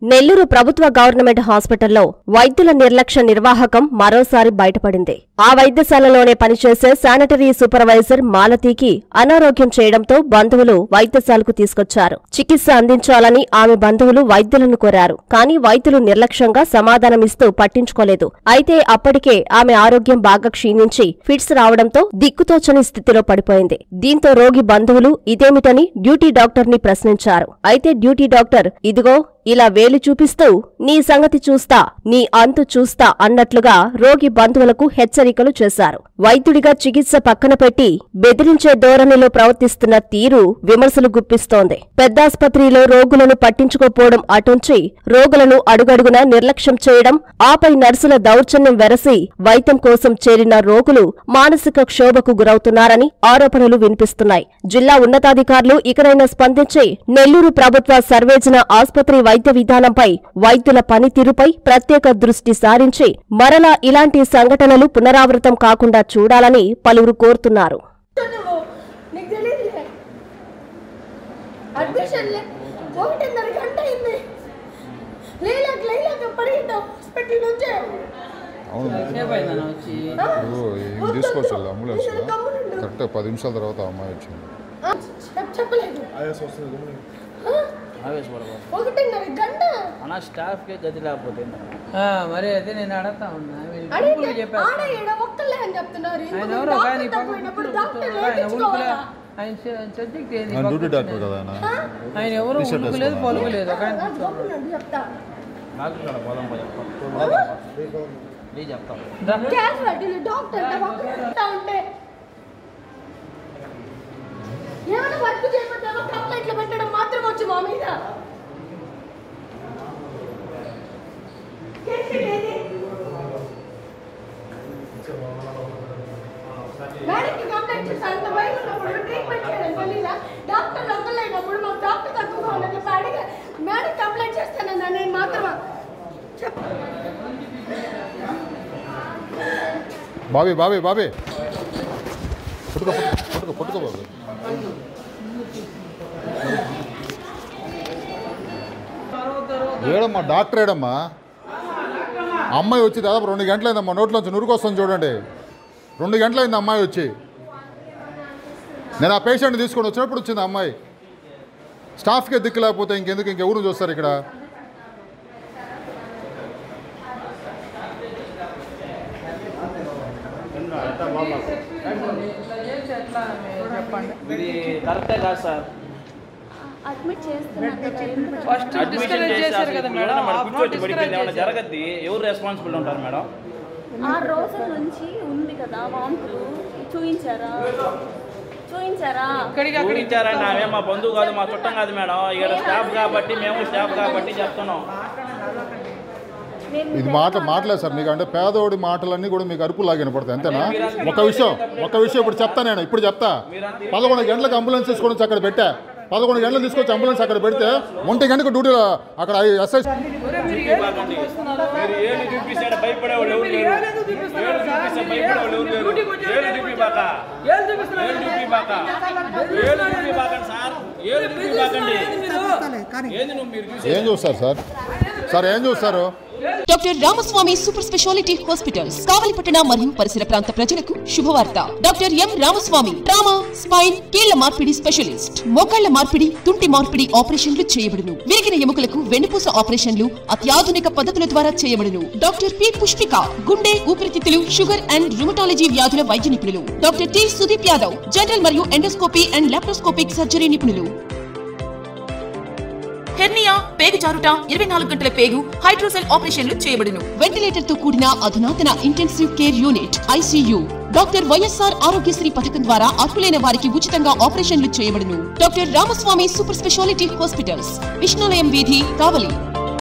నెల్లూరు ప్రభుత్వ గవర్నమెంట్ హాస్పిటల్లో వైద్యుల నిర్లక్ష్య నిర్వాహకం మరోసారి బయటపడింది ఆ వైద్యశాలలోనే పనిచేసే శానిటరీ సూపర్వైజర్ మాలతీకి అనారోగ్యం చేయడంతో బంధువులు వైద్యశాలకు తీసుకొచ్చారు చికిత్స అందించాలని ఆమె బంధువులు వైద్యులను కోరారు కానీ వైద్యులు నిర్లక్ష్యంగా సమాధానమిస్తూ పట్టించుకోలేదు అయితే అప్పటికే ఆమె ఆరోగ్యం బాగా క్షీణించి ఫిట్స్ రావడంతో దిక్కుతోచని స్థితిలో పడిపోయింది దీంతో రోగి బంధువులు ఇదేమిటని డ్యూటీ డాక్టర్ ని ప్రశ్నించారు అయితే డ్యూటీ డాక్టర్ ఇదిగో ఇలా వేలు చూపిస్తూ నీ సంగతి చూస్తా నీ అంతు చూస్తా అన్నట్లుగా రోగి బంధువులకు హెచ్చరికలు చేశారు వైద్యుడిగా చికిత్స పక్కన పెట్టి బెదిరించే ధోరణిలో ప్రవర్తిస్తున్న తీరు విమర్శలు గుప్పిస్తోంది పెద్దాస్పత్రిలో రోగులను పట్టించుకోపోవడం అటుంచి రోగులను అడుగడుగునా నిర్లక్ష్యం చేయడం ఆపై నర్సుల దౌర్జన్యం వెరసి వైద్యం కోసం చేరిన రోగులు మానసిక క్షోభకు గురవుతున్నారని ఆరోపణలు వినిపిస్తున్నాయి జిల్లా ఉన్నతాధికారులు ఇకనైనా స్పందించి నెల్లూరు ప్రభుత్వ సర్వేజన ఆసుపత్రి వైద్య విధానంపై వైద్యుల పనితీరుపై ప్రత్యేక దృష్టి సారించి మరలా ఇలాంటి సంఘటనలు పునరావృతం కాకుండా చూడాలని పలువురు కోరుతున్నారు నువ్వు నీకు తెలియదులే అడ్మిషన్ లే ఒకటిన్నర గంట అయింది లేలాక లేలాక పరిగెత్తాం హాస్పిటల్ నుంచే అవును సేపైందన్న వచ్చి ఆ? ఇప్పుడు ఏం వద్దు, తీసుకోవచ్చు వద్దు. అంబులెన్స్ నేను గమ్మునుండు. కరెక్ట్ పది నిమిషాల తర్వాత ఆ అమ్మాయి వచ్చింది ఆ, చెప్- చెప్పలేదు ఆ? ఆవేశపడకూడదు ఒకటిన్నర గంట మన స్టాఫ్కే గతి లేకపోతే ఏంటన్నా? ఆ, మరి అదే నేను అడగతా ఉన్నా వీళ్ళు అడిగితే సింపుల్గా చెప్పేస్తా ఆడ ఈడ ఒక్కలే అని చెప్తున్నారు ఆయన ఇంకొక ఎవరో డాక్టర్ కానీ తక్కువైనప్పుడు డాక్టర్ ఆయన ఉలుకులే వేయించుకోవాలా ఆయన సబ్జెక్ట్ ఏది ఆయన డ్యూటీ పక్కకు డాక్టర్ వచ్చినాయి. కదా ఆయన ఆయన ఎవరు T-shirt ఉలుకులేదు వేసుకున్నారా? పలుకులేదు ఒక ఆయన కూర్చోన్నాడు. గమ్మునుండు చెప్తా డాక్టర్ కాడ పోదాం పో చెప్తాం ప్లీజ్ చెప్తాం రా. క్యాజువాలిటీలు డాక్టర్ ఒక్కటే ఉంటే ఏమైనా వర్క్ చేయకపోతే కంప్లైంట్లు పెట్టడం మాత్రం వచ్చు మా మీద కేసు ఏది? మేడంకి కంప్లైంట్ చేసి అంత భయం ఉన్నప్పుడు ట్రీట్మెంట్ చేయడం తెలీదా డాక్టర్ ఒక్కలేనప్పుడు మాకు డాక్టర్ తక్కువగా ఉన్నది చెప్పి అడిగి మేడం కంప్లైంట్ చేస్తానన్నా నేను మాత్రమా చెప్ప బాబీ బాబీ బాబీ పుట్టుకో పుట్టుకో పుట్టుకో బాబీ ఏడమ్మా డాక్టర్ ఏడమ్మా అమ్మాయి వచ్చి దాదాపు రెండు గంటలైందమ్మా నోట్లోంచి నురుకొస్తుంది చూడండి రెండు గంటలైంది అమ్మాయి వచ్చి నేను ఆ పేషెంట్ తీసుకొని వచ్చినప్పుడు వచ్చింది ఆ అమ్మాయి స్టాఫ్కే దిక్కు లేకపోతే ఇంకెందుకు ఇంకెవరు చూస్తారు ఇక్కడ ఇట్లా చేసి ఎట్లా మీరు చెప్పండి ఇది కరెక్టే కాదు సార్ అడ్మిట్ చేస్తున్నారు కదా ఎందుకు ఫస్ట్ అడ్మిషన్ డిస్కరేజ్ చేసి చేశారు అసలు కదా ఇప్పుడు మేడం ఏమన్నా హాఫ్ కూర్చోబెట్టి డిస్కరేజ్ పడిపోయింది ఏమన్నా చేశారు జరగద్ది ఎవరు రెస్పాన్సిబుల్ ఉంటారు మేడం ఆ రోజుల నుంచి ఉంది కదా వాంతులు చూయించారా చూయించారా ఇక్కడికి అక్కడికి చూపించారండి ఆమె మా బంధువు కాదు మా చుట్టం కాదు మేడం ఇక్కడ స్టాఫ్ కాబట్టి మేము స్టాఫ్ కాబట్టి చెప్తున్నాం నేను ఇది మాట మాటలేదు సార్ మీకు అంటే పేదోడి మాటలన్నీ కూడా మీకు అరుపులాగా వినపడతాయి అంతేనా ఒక విషయం ఒక విషయం ఇప్పుడు చెప్తా నేను ఇప్పుడు చెప్తా పదకొండు గంటలకు అంబులెన్స్ తీసుకొని వచ్చి అక్కడ పెట్టా పదకొండు గంటలకు తీసుకొచ్చి అంబులెన్స్ అక్కడ పెడితే ఒంటి గంటకు డ్యూటీ అక్కడ ఎస్ఐ ఒరే, మీరు ఏడు ఎందుకు చూస్తున్నారు? మీరు ఏళ్ళు చూపిస్తాడు భయపడేవాళ్ళు ఎవరు మీరు లేరు ఏడు ఎందుకు చూపిస్తున్నారు ఏళ్ళు సార్? చూపిస్తే మీరు భయపడేవాళ్ళు ఎవరు లేరు డ్యూటీకి వచ్చి ఏళ్ళు చూపిబాక ఏడు చూపిస్తున్నారు ఏళ్ళు చూపిబాక ఏళ్ళు చూపిబాకండి సార్ ఏళ్ళు చూపిబాకండి ఏంది నువ్వు మీరు చూసి ఏం చూస్తారు సార్ సార్ ఏం చూస్తారు doctor Ramaswamy super speciality hospitals కావలిపట్టణ మరియు పరిసర ప్రాంత ప్రజలకు శుభవార్త doctor M Ramaswamy trauma spine కీళ్ల మార్పిడి స్పెషలిస్ట్ మోకాళ్ల మార్పిడి తుంటి మార్పిడి ఆపరేషన్లు చేయబడును విరిగిన ఎముకలకు వెన్నుపూస ఆపరేషన్లు అత్యాధునిక పద్ధతుల ద్వారా చేయబడును డాక్టర్ పి పుష్పిక గుండె ఊపిరితిత్తులు షుగర్ అండ్ రుమటాలజీ వ్యాధుల వైద్య నిపుణులు doctor T Sudeep Yadav general మరియు ఎండోస్కోపీ అండ్ లాప్రోస్కోపిక్ సర్జరీ నిపుణులు హెర్నియా పేగు జారుట ఇరవై నాలుగు గంటల పేగు హైడ్రోసెల్ ఆపరేషన్లు చేయబడును వెంటిలేటర్ తో కూడిన అధునాతన intensive care unit ICU doctor YSR Aarogyasri పథకం ద్వారా అర్హులైన వారికి ఉచితంగా ఆపరేషన్లు చేయబడును doctor Ramaswamy super speciality hospitals Vishnulayam వీధి కావలి